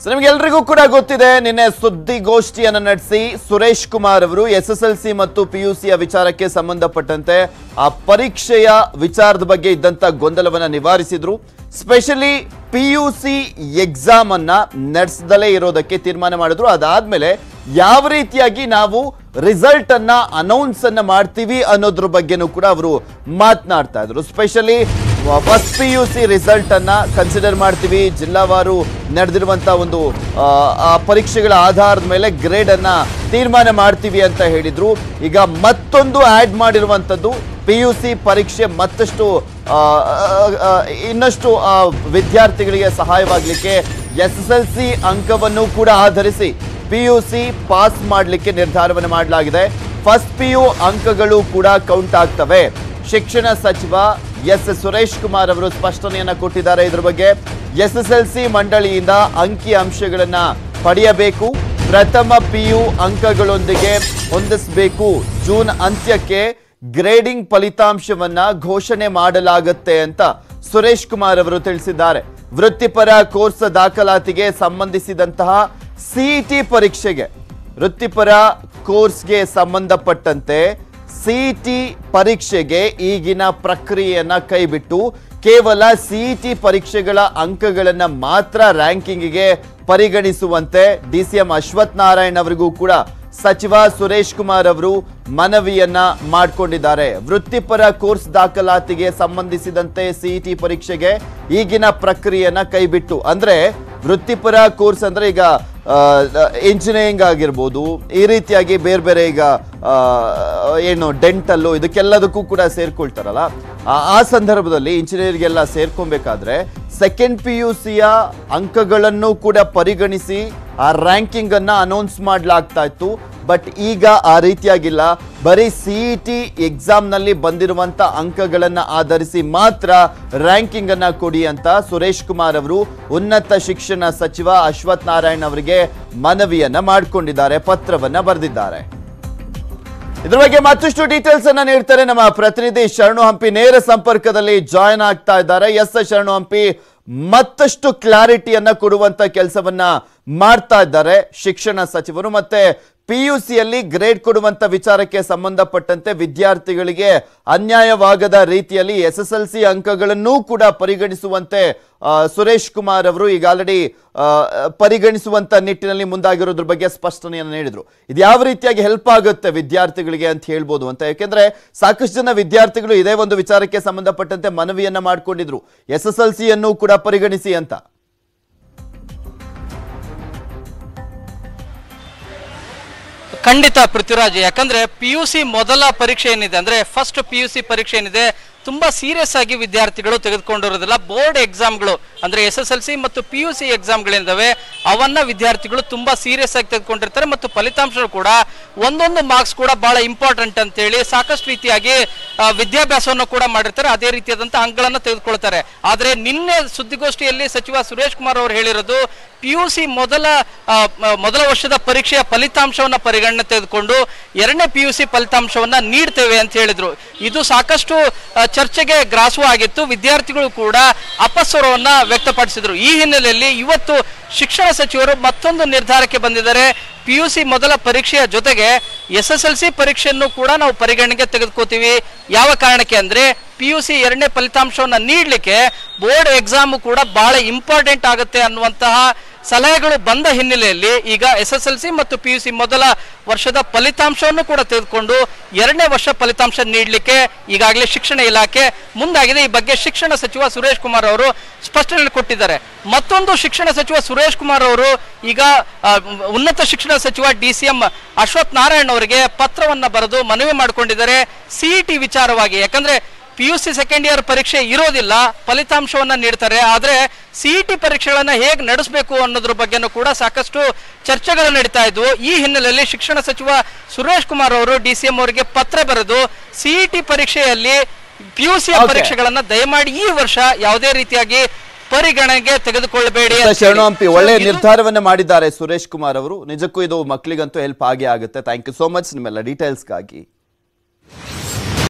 So ನಿಮ್ಗೆಲ್ರಿಗೂ ಕೂಡ ಗೊತ್ತಿದೆ ನಿನ್ನೆ ಸುದ್ದಿಗೋಷ್ಠಿಯನ್ನು ನಡೆಸಿ ಸುರೇಶ್ ಕುಮಾರ್ ಅವರು ಎಸ್ ಎಸ್ ಎಲ್ ಸಿ ಮತ್ತು ಪಿ ಯು ಸಿಯ ವಿಚಾರಕ್ಕೆ ಸಂಬಂಧಪಟ್ಟಂತೆ ಆ ಪರೀಕ್ಷೆಯ ವಿಚಾರದ ಬಗ್ಗೆ ಇದ್ದಂತ ಗೊಂದಲವನ್ನ ನಿವಾರಿಸಿದ್ರು specially P U C exam ಅನ್ನ ನಡೆಸದಲೇ ಇರೋದಕ್ಕೆ ತೀರ್ಮಾನ ಮಾಡಿದ್ರು ಅದಾದ್ಮೇಲೆ ಯಾವ ರೀತಿಯಾಗಿ ನಾವು ರಿಸಲ್ಟ್ ಅನ್ನ ಅನೌನ್ಸ್ ಅನ್ನ ಮಾಡ್ತೀವಿ ಅನ್ನೋದ್ರ ಬಗ್ಗೆನೂ ಕೂಡ ಅವರು ಮಾತನಾಡ್ತಾ ಇದ್ರು specially first P U C result ಅನ್ನ ಕನ್ಸಿಡರ್ ಮಾಡ್ತೀವಿ ಜಿಲ್ಲಾವಾರು ನಡೆದಿರುವಂತ ಒಂದು ಆ, ಆ ಪರೀಕ್ಷೆಗಳ ಆಧಾರದ ಮೇಲೆ ಗ್ರೇಡ್ ಅನ್ನ ತೀರ್ಮಾನ ಮಾಡ್ತೀವಿ ಅಂತ ಹೇಳಿದ್ರು ಈಗ ಮತ್ತೊಂದು ಆಡ್ ಮಾಡಿರುವಂತದ್ದು ಪಿ ಯು ಸಿ ಪರೀಕ್ಷೆ ಮತ್ತಷ್ಟು ಆ, ಆ, ಆ, ಇನ್ನಷ್ಟು ಆ, ವಿದ್ಯಾರ್ಥಿಗಳಿಗೆ ಸಹಾಯವಾಗಲಿಕ್ಕೆ ಎಸ್ ಎಸ್ ಎಲ್ ಸಿ ಅಂಕವನ್ನು ಕೂಡ ಆಧರಿಸಿ ಪಿ ಯು ಸಿ ಪಾಸ್ ಮಾಡಲಿಕ್ಕೆ ನಿರ್ಧಾರವನ್ನು ಮಾಡಲಾಗಿದೆ ಫಸ್ಟ್ ಪಿ ಯು ಅಂಕಗಳು ಕೂಡ ಕೌಂಟ್ ಆಗ್ತವೆ ಶಿಕ್ಷಣ ಸಚಿವ ಎಸ್ ಸುರೇಶ್ ಕುಮಾರ್ ಅವರು ಸ್ಪಷ್ಟನೆಯನ್ನ ಕೊಟ್ಟಿದ್ದಾರೆ ಇದ್ರ ಬಗ್ಗೆ ಎಸ್ ಎಸ್ ಎಲ್ ಸಿ ಮಂಡಳಿಯಿಂದ ಅಂಕಿ ಅಂಶಗಳನ್ನ ಪಡೆಯಬೇಕು ಪ್ರಥಮ ಪಿ ಯು ಅಂಕಗಳೊಂದಿಗೆ ಹೊಂದಿಸಬೇಕು ಜೂನ್ ಅಂತ್ಯಕ್ಕೆ ಗ್ರೇಡಿಂಗ್ ಫಲಿತಾಂಶವನ್ನ ಘೋಷಣೆ ಮಾಡಲಾಗುತ್ತೆ ಅಂತ ಸುರೇಶ್ ಕುಮಾರ್ ಅವರು ತಿಳಿಸಿದ್ದಾರೆ ವೃತ್ತಿಪರ ಕೋರ್ಸ್ ದಾಖಲಾತಿಗೆ ಸಂಬಂಧಿಸಿದಂತಹ ಸಿಇಟಿ ಪರೀಕ್ಷೆಗೆ ವೃತ್ತಿಪರ ಕೋರ್ಸ್ಗೆ ಸಂಬಂಧಪಟ್ಟಂತೆ ಸಿಇಟಿ ಪರೀಕ್ಷೆಗೆ ಈಗಿನ ಪ್ರಕ್ರಿಯೆಯನ್ನ ಕೈಬಿಟ್ಟು ಕೇವಲ ಸಿಇಟಿ ಪರೀಕ್ಷೆಗಳ ಅಂಕಗಳನ್ನ ಮಾತ್ರ ರ್ಯಾಂಕಿಂಗಿಗೆ ಪರಿಗಣಿಸುವಂತೆ D C M Ashwath Narayan ಅವರಿಗೂ ಕೂಡ ಸಚಿವ ಸುರೇಶ್ ಕುಮಾರ್ ಅವರು ಮನವಿಯನ್ನ ಮಾಡಿಕೊಂಡಿದ್ದಾರೆ ವೃತ್ತಿಪರ ಕೋರ್ಸ್ ದಾಖಲಾತಿಗೆ ಸಂಬಂಧಿಸಿದಂತೆ ಸಿಇಟಿ ಪರೀಕ್ಷೆಗೆ ಈಗಿನ ಪ್ರಕ್ರಿಯೆಯನ್ನ ಕೈಬಿಟ್ಟು ಅಂದ್ರೆ ವೃತ್ತಿಪರ ಕೋರ್ಸ್ ಅಂದ್ರೆ ಈಗ ಇಂಜಿನಿಯರಿಂಗ್ ಆಗಿರ್ಬೋದು ಈ ರೀತಿಯಾಗಿ ಬೇರೆ ಬೇರೆ ಈಗ ಆ, ಏನು ಡೆಂಟಲ್ಲು ಇದಕ್ಕೆಲ್ಲದಕ್ಕೂ ಕೂಡ ಸೇರ್ಕೊಳ್ತಾರಲ್ಲ ಆ- ಆ ಸಂದರ್ಭದಲ್ಲಿ ಇಂಜಿನಿಯರ್ಗೆಲ್ಲ ಸೇರ್ಕೊಬೇಕಾದ್ರೆ ಸೆಕೆಂಡ್ ಪಿ ಯು ಸಿಯ ಅಂಕಗಳನ್ನು ಕೂಡ ಪರಿಗಣಿಸಿ ಆ ರ್ಯಾಂಕಿಂಗ್ ಅನ್ನ ಅನೌನ್ಸ್ ಮಾಡ್ಲಾಗ್ತಾ ಇತ್ತು ಬಟ್ ಈಗ ಆ ರೀತಿಯಾಗಿಲ್ಲ ಬರೀ ಸಿಇಟಿ ಎಕ್ಸಾಮ್ ನಲ್ಲಿ ಬಂದಿರುವಂತ ಅಂಕಗಳನ್ನ ಆಧರಿಸಿ ಮಾತ್ರ ರ್ಯಾಂಕಿಂಗ್ ಅನ್ನ ಕೊಡಿ ಅಂತ ಸುರೇಶ್ ಕುಮಾರ್ ಅವರು ಉನ್ನತ ಶಿಕ್ಷಣ ಸಚಿವ ಅಶ್ವಥ್ ನಾರಾಯಣ್ ಅವರಿಗೆ ಮನವಿಯನ್ನ ಮಾಡಿಕೊಂಡಿದ್ದಾರೆ ಪತ್ರವನ್ನ ಬರೆದಿದ್ದಾರೆ ಇದ್ರ ಬಗ್ಗೆ ಮತ್ತಷ್ಟು ಡೀಟೇಲ್ಸ್ ಅನ್ನ ನೀಡ್ತಾರೆ ನಮ್ಮ ಪ್ರತಿನಿಧಿ ಶರಣು ಹಂಪಿ ನೇರ ಸಂಪರ್ಕದಲ್ಲಿ ಜಾಯ್ನ್ ಆಗ್ತಾ ಇದ್ದಾರೆ ಎಸ್ ಶರಣು ಹಂಪಿ ಮತ್ತಷ್ಟು ಕ್ಲಾರಿಟಿಯನ್ನ ಕೊಡುವಂತ ಕೆಲಸವನ್ನ ಮಾಡ್ತಾ ಇದ್ದಾರೆ ಶಿಕ್ಷಣ ಸಚಿವರು ಮತ್ತೆ ಪಿ ಯು ಸಿಯಲ್ಲಿ ಗ್ರೇಡ್ ಕೊಡುವಂತ ವಿಚಾರಕ್ಕೆ ಸಂಬಂಧಪಟ್ಟಂತೆ ವಿದ್ಯಾರ್ಥಿಗಳಿಗೆ ಅನ್ಯಾಯವಾಗದ ರೀತಿಯಲ್ಲಿ ಎಸ್ ಎಸ್ ಎಲ್ ಸಿ ಅಂಕಗಳನ್ನೂ ಕೂಡ ಪರಿಗಣಿಸುವಂತೆ ಆ, ಸುರೇಶ್ ಕುಮಾರ್ ಅವರು ಈಗ ಆಲ್ರೆಡಿ ಪರಿಗಣಿಸುವಂತ ನಿಟ್ಟಿನಲ್ಲಿ ಮುಂದಾಗಿರೋದ್ರ ಬಗ್ಗೆ ಸ್ಪಷ್ಟನೆಯನ್ನು ನೀಡಿದ್ರು ಇದು ಯಾವ ರೀತಿಯಾಗಿ ಹೆಲ್ಪ್ ಆಗುತ್ತೆ ವಿದ್ಯಾರ್ಥಿಗಳಿಗೆ ಅಂತ ಹೇಳ್ಬೋದು ಅಂತ ಯಾಕೆಂದ್ರೆ ಸಾಕಷ್ಟು ಜನ ವಿದ್ಯಾರ್ಥಿಗಳು ಇದೇ ಒಂದು ವಿಚಾರಕ್ಕೆ ಸಂಬಂಧಪಟ್ಟಂತೆ ಮನವಿಯನ್ನ ಮಾಡ್ಕೊಂಡಿದ್ರು ಎಸ್ ಎಸ್ ಎಲ್ ಸಿ ಅನ್ನು ಕೂಡ ಪರಿಗಣಿಸಿ ಅಂತ ಖಂಡಿತ ಪೃಥ್ವಿರಾಜ್ ಯಾಕಂದ್ರೆ ಪಿ ಯು ಸಿ ಮೊದಲ ಪರೀಕ್ಷೆ ಏನಿದೆ ಅಂದ್ರೆ ಫಸ್ಟ್ ಪಿ ಯು ಸಿ ಪರೀಕ್ಷೆ ಏನಿದೆ ತುಂಬಾ ಸೀರಿಯಸ್ ಆಗಿ ವಿದ್ಯಾರ್ಥಿಗಳು ತೆಗೆದುಕೊಂಡಿರೋದಿಲ್ಲ ಬೋರ್ಡ್ ಎಕ್ಸಾಮ್ಗಳು ಅಂದ್ರೆ ಎಸ್ ಎಸ್ ಎಲ್ ಸಿ ಮತ್ತು ಪಿ ಯು ಸಿ ಎಕ್ಸಾಮ್ಗಳಿದ್ದಾವೆ ಅವನ್ನ ವಿದ್ಯಾರ್ಥಿಗಳು ತುಂಬಾ ಸೀರಿಯಸ್ ಆಗಿ ತೆಗೆದುಕೊಂಡಿರ್ತಾರೆ ಮತ್ತು ಫಲಿತಾಂಶ ಕೂಡ ಒಂದೊಂದು ಮಾರ್ಕ್ಸ್ ಕೂಡ ಬಹಳ ಇಂಪಾರ್ಟೆಂಟ್ ಅಂತೇಳಿ ಸಾಕಷ್ಟು ರೀತಿಯಾಗಿ ಆ, ವಿದ್ಯಾಭ್ಯಾಸವನ್ನು ಕೂಡ ಮಾಡಿರ್ತಾರೆ ಅದೇ ರೀತಿಯಾದಂತಹ ಅಂಕಗಳನ್ನ ತೆಗೆದುಕೊಳ್ತಾರೆ ಆದ್ರೆ ನಿನ್ನೆ ಸುದ್ದಿಗೋಷ್ಠಿಯಲ್ಲಿ ಸಚಿವ ಸುರೇಶ್ ಕುಮಾರ್ ಅವರು ಹೇಳಿರೋದು ಪಿ ಯು ಸಿ ಮೊದಲ ಆ, ಮ- ಮೊದಲ ವರ್ಷದ ಪರೀಕ್ಷೆಯ ಫಲಿತಾಂಶವನ್ನ ಪರಿಗಣನೆ ತೆಗೆದುಕೊಂಡು ಎರಡನೇ ಪಿ ಯು ಸಿ ಫಲಿತಾಂಶವನ್ನ ನೀಡ್ತೇವೆ ಅಂತ ಹೇಳಿದ್ರು ಇದು ಸಾಕಷ್ಟು ಆ, ಚರ್ಚೆಗೆ ಗ್ರಾಸವಾಗಿತ್ತು ವಿದ್ಯಾರ್ಥಿಗಳು ಕೂಡ ಅಪಸ್ವರವನ್ನ ವ್ಯಕ್ತಪಡಿಸಿದ್ರು ಈ ಹಿನ್ನೆಲೆಯಲ್ಲಿ ಇವತ್ತು ಶಿಕ್ಷಣ ಸಚಿವರು ಮತ್ತೊಂದು ನಿರ್ಧಾರಕ್ಕೆ ಬಂದಿದ್ದಾರೆ ಪಿ ಯು ಸಿ ಮೊದಲ ಪರೀಕ್ಷೆಯ ಜೊತೆಗೆ ಎಸ್ ಎಸ್ ಎಲ್ ಸಿ ಪರೀಕ್ಷೆಯನ್ನು ಕೂಡ ನಾವು ಪರಿಗಣನೆಗೆ ತೆಗೆದುಕೋತೀವಿ ಯಾವ ಕಾರಣಕ್ಕೆ ಅಂದ್ರೆ ಪಿ ಯು ಸಿ ಎರಡನೇ ಫಲಿತಾಂಶವನ್ನ ನೀಡಲಿಕ್ಕೆ ಬೋರ್ಡ್ ಎಕ್ಸಾಮ್ ಕೂಡ ಬಹಳ ಇಂಪಾರ್ಟೆಂಟ್ ಆಗುತ್ತೆ ಅನ್ನುವಂತಹ ಸಲಹೆಗಳು ಬಂದ ಹಿನ್ನೆಲೆಯಲ್ಲಿ ಈಗ ಎಸ್ ಎಸ್ ಎಲ್ ಸಿ ಮತ್ತು ಪಿ ಯು ಸಿ ಮೊದಲ ವರ್ಷದ ಫಲಿತಾಂಶವನ್ನು ಕೂಡ ತೆಗೆದುಕೊಂಡು ಎರಡನೇ ವರ್ಷ ಫಲಿತಾಂಶ ನೀಡಲಿಕ್ಕೆ ಈಗಾಗಲೇ ಶಿಕ್ಷಣ ಇಲಾಖೆ ಮುಂದಾಗಿದೆ ಈ ಬಗ್ಗೆ ಶಿಕ್ಷಣ ಸಚಿವ ಸುರೇಶ್ ಕುಮಾರ್ ಅವರು ಸ್ಪಷ್ಟನೆ ಕೊಟ್ಟಿದ್ದಾರೆ ಮತ್ತೊಂದು ಶಿಕ್ಷಣ ಸಚಿವ ಸುರೇಶ್ ಕುಮಾರ್ ಅವರು ಈಗ ಆ, ಉನ್ನತ ಶಿಕ್ಷಣ ಸಚಿವ D C M Ashwath Narayan ಅವರಿಗೆ ಪತ್ರವನ್ನ ಬರೆದು ಮನವಿ ಮಾಡಿಕೊಂಡಿದ್ದಾರೆ ಸಿಇಟಿ ವಿಚಾರವಾಗಿ ಯಾಕಂದ್ರೆ P U C second year ಪರೀಕ್ಷೆ ಇರೋದಿಲ್ಲ ಫಲಿತಾಂಶವನ್ನ ನೀಡ್ತಾರೆ ಆದ್ರೆ ಸಿಇಟಿ ಪರೀಕ್ಷೆಗಳನ್ನ ಹೇಗೆ ನಡೆಸಬೇಕು ಅನ್ನೋದ್ರ ಬಗ್ಗೆನೂ ಕೂಡ ಸಾಕಷ್ಟು ಚರ್ಚೆಗಳು ನಡೀತಾ ಇದ್ವು ಈ ಹಿನ್ನೆಲೆಯಲ್ಲಿ ಶಿಕ್ಷಣ ಸಚಿವ ಸುರೇಶ್ ಕುಮಾರ್ ಅವರು ಡಿ ಸಿ ಎಂ ಅವರಿಗೆ ಪತ್ರ ಬರೆದು ಸಿಇಟಿ ಪರೀಕ್ಷೆಯಲ್ಲಿ ಪಿ ಯು ಸಿ Okay. ಪರೀಕ್ಷೆಗಳನ್ನ ದಯಮಾಡಿ ಈ ವರ್ಷ ಯಾವುದೇ ರೀತಿಯಾಗಿ ಪರಿಗಣನೆಗೆ ತೆಗೆದುಕೊಳ್ಳಬೇಡಿ ಅಂತ ಶರಣು ಹೇಳಿ. ಹಂಪಿ ಒಳ್ಳೆ So, ಇದು- ನಿರ್ಧಾರವನ್ನ ಮಾಡಿದ್ದಾರೆ ಸುರೇಶ್ ಕುಮಾರ್ ಅವರು ನಿಜಕ್ಕೂ ಇದು ಮಕ್ಕಳಿಗಂತೂ ಹೆಲ್ಪ್ ಆಗೇ ಆಗುತ್ತೆ ಥ್ಯಾಂಕ್ ಯು ಸೋ ಮಚ್ ನಿಮ್ಮೆಲ್ಲ ಡೀಟೇಲ್ಸ್ಗಾಗಿ